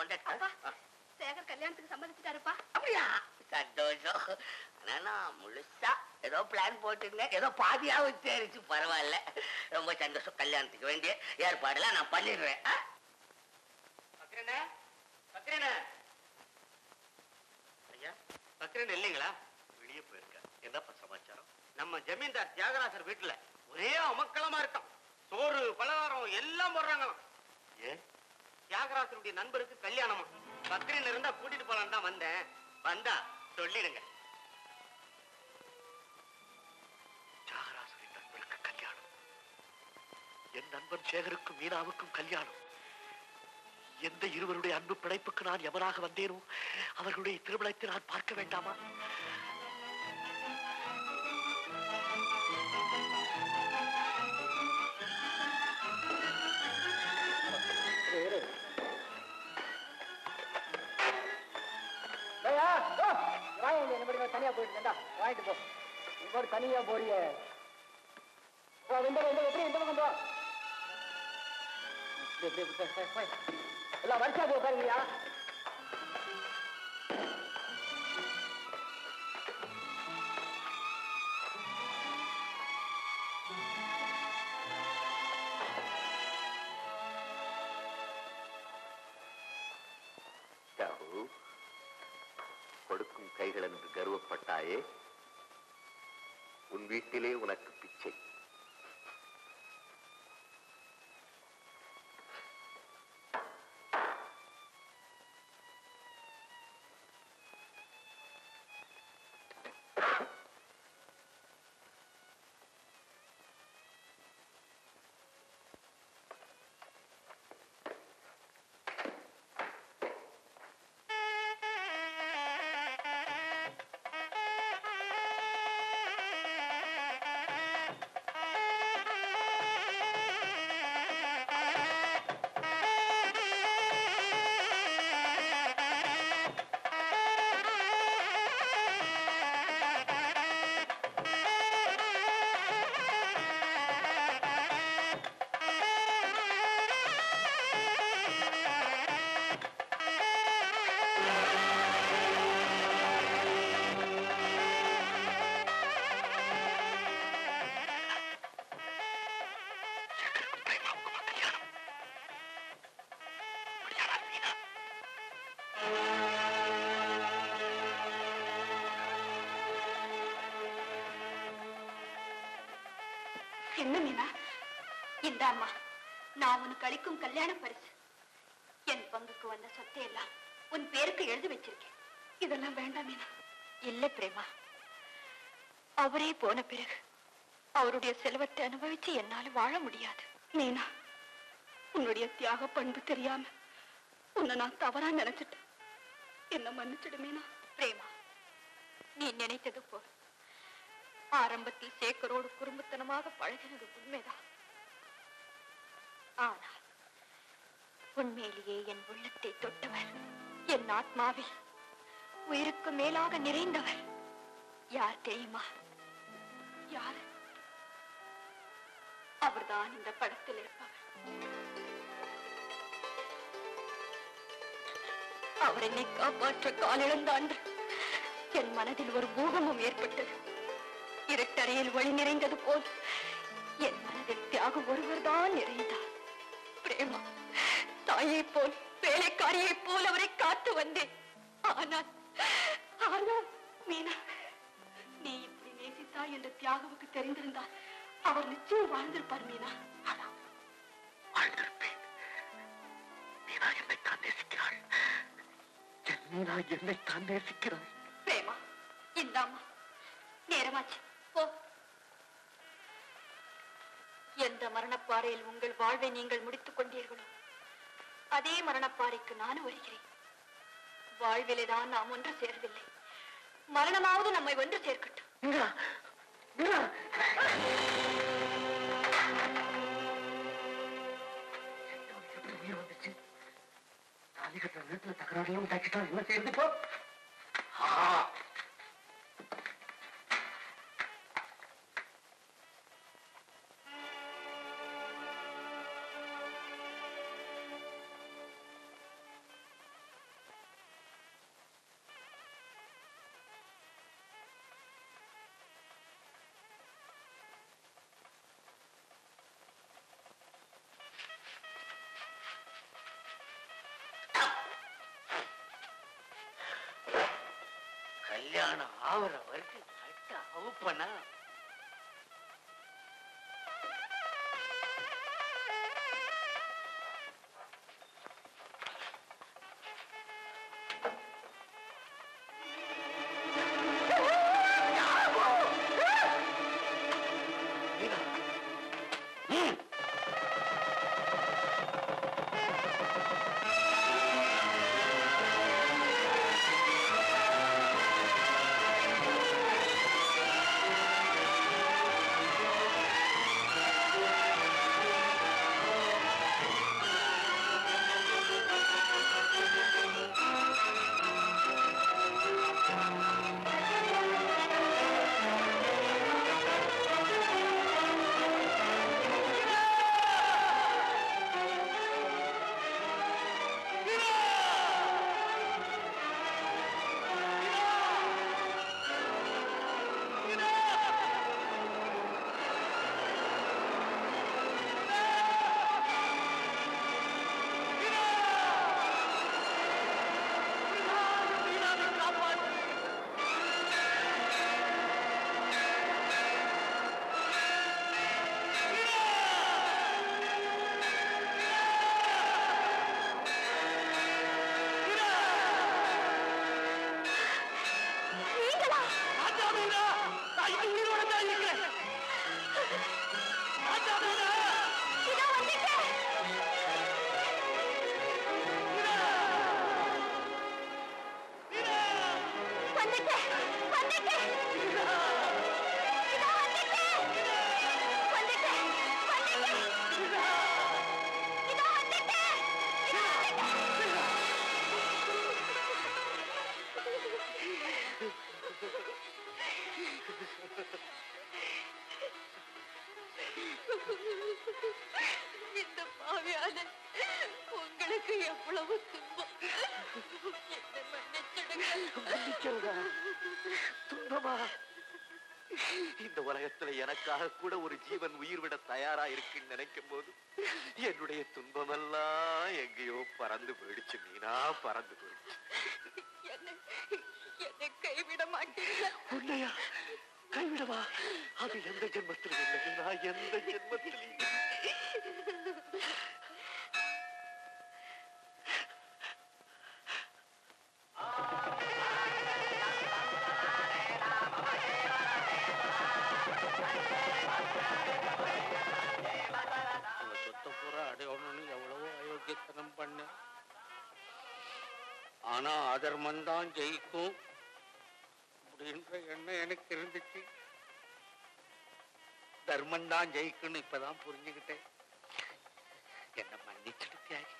வந்தாச்சு அப்பா ஆ. சேகர் கல்யாணத்துக்கு சம்மதிச்சிட்டாருப்பா அப்படியா சந்தோஷம் ஆனா நான் முழுசா ஏதோ பிளான் போட்டிருந்தேன் ஏதோ பாதியாவது தேரிச்சு பரவாயில்ல ரொம்ப சந்தோஷம் கல்யாணத்துக்கு வேண்டிய ஏற்பாடுலாம் நான் பண்ணிடுறேன் ஆ? பக்ரனே பக்ரனே ஐயா பக்ரன் இல்லைங்களா வெளியே போயிருக்க என்னப்பா சமாச்சாரம் நம்ம ஜமீன்தார் தியாகராசர் வீட்டுல ஒரே அமக்களமா இருக்கான் சோறு பலகாரம் எல்லாம் போடுறாங்களாம் ஏன் தியாகராசருடைய நண்பருக்கு கல்யாணமா பக்ரீன் இருந்தா கூட்டிட்டு போலான்னு தான் வந்தேன் வந்தா சொல்லிடுங்க தியாகராசரின் நண்பருக்கு கல்யாணம் என் நண்பன் சேகருக்கும் மீனாவுக்கும் கல்யாணம் எந்த இருவருடைய அன்பு பிழைப்புக்கு நான் எவனாக வந்தேனோ அவர்களுடைய திருமணத்தை நான் பார்க்க வேண்டாமா தனியா போயிட்டு வாங்கிட்டு போ இப்போ தனியா போறிய இந்த இந்த எப்படி இந்த பக்கம் போ இப்படி, இப்படி, இப்படி, போய், போய். எல்லாம் வரிசா போய் உட்காருங்கய்யா ராகு கொடுக்கும் கைகள் என்று கர்வப்பட்டாயே உன் வீட்டிலே உனக்கு பிச்சை சேகருக்கும் பிரேமாவுக்கும் கல்யாணம் அப்படியானால் மீனா என்ன மீனா இந்த அம்மா நான் உனக்கு அளிக்கும் கல்யாண பரிசு என் பங்குக்கு வந்த சொத்தை எல்லாம் உன் பேருக்கு எழுதி வச்சிருக்கேன் இதெல்லாம் வேண்டாம் மீனா இல்ல பிரேமா அவரே போன பிறகு அவருடைய செல்வத்தை அனுபவிச்சு என்னால வாழ முடியாது மீனா உன்னுடைய தியாக பண்பு தெரியாம உன்னை நான் தவறா நினைச்சிட்டேன் என்ன மன்னிச்சிடு மீனா பிரேமா நீ நினைத்தது போல் ஆரம்பத்தில் சேக்கரோடு குறும்புத்தனமாக பழகினது உண்மைதான் ஆனால் உண்மையிலேயே என் உள்ளத்தை தொட்டவர் என் ஆத்மாவில் உயிருக்கு மேலாக நிறைந்தவர் யார் தெரியுமா யார் அவர்தான் இந்த படத்தில் இருப்பவர் அவர் என்னை காப்பாற்ற காலிழந்த அன்று என் மனதில் ஒரு பூகமும் ஏற்பட்டது இருட்டறையில் வழி நிறைந்தது போல் என் மனதில் தியாகம் ஒருவர்தான் நிறைந்தார் பிரேமா தாயை போல் வேலைக்காரியை போல் அவரை காத்து வந்தேன் ஆனால் ஆனால் மீனா நீ இப்படி நேசித்தாய் என்ற தியாகவுக்கு தெரிந்திருந்தால் அவர் நிச்சயம் வாழ்ந்திருப்பார் மீனா ஆனால் வாழ்ந்திருப்பேன் மீனா என்னைத்தான் நேசிக்கிறாள் என் மீனா என்னைத்தான் நேசிக்கிறாள் பிரேமா இந்தாம்மா நேரமாச்சு போ எந்த மரணப்பாறையில் உங்கள் வாழ்வை நீங்கள் முடித்துக் கொண்டீர்களோ அதே மரணப்பாறைக்கு நானும் வருகிறேன் வாழ்விலே தான் நாம் ஒன்று சேரவில்லை மரணமாவது நம்மை ஒன்று சேர்க்கட்டும் மீனா மீனா எப்படி உயிர் வந்துச்சு தாலி கட்டுற நேரத்துல தகராறுலாம் உண்டாக்கிட்டா என்ன செய்யறது இப்போ ஆ கல்யாணம் ஆவற வரைக்கும் கட்ட அவுப்பனா இந்த பாவியால உங்களுக்கு எவ்வளவு துன்பம் என்னை மன்னிச்சிடுங்க மன்னிக்கிறதா துன்பமா இந்த உலகத்துல எனக்காக கூட ஒரு ஜீவன் உயிர் விட தயாரா இருக்குன்னு நினைக்கும் போது என்னுடைய துன்பமெல்லாம் எங்கேயோ பறந்து போயிடுச்சு மீனா பறந்து போயிடுச்சு என்னை என்னை கைவிட மாட்டீங்க உன்னையா கைவிடவா அது எந்த ஜென்மத்திலும் இல்லை மீனா எந்த ஜென்மத்திலும் இல்லை. அந்த சொத்தை பூரா அடையணும்னு எவ்வளவோ அயோக்கியத்தனம் பண்ணேன் ஆனா அதர்மம் தான் ஜெயிக்கும் அப்படின்ற எண்ணம் எனக்கு இருந்துச்சு தர்மம் தான் ஜெயிக்கும்னு இப்பதான் புரிஞ்சுக்கிட்டேன் என்ன மன்னிச்சிடு தியாகி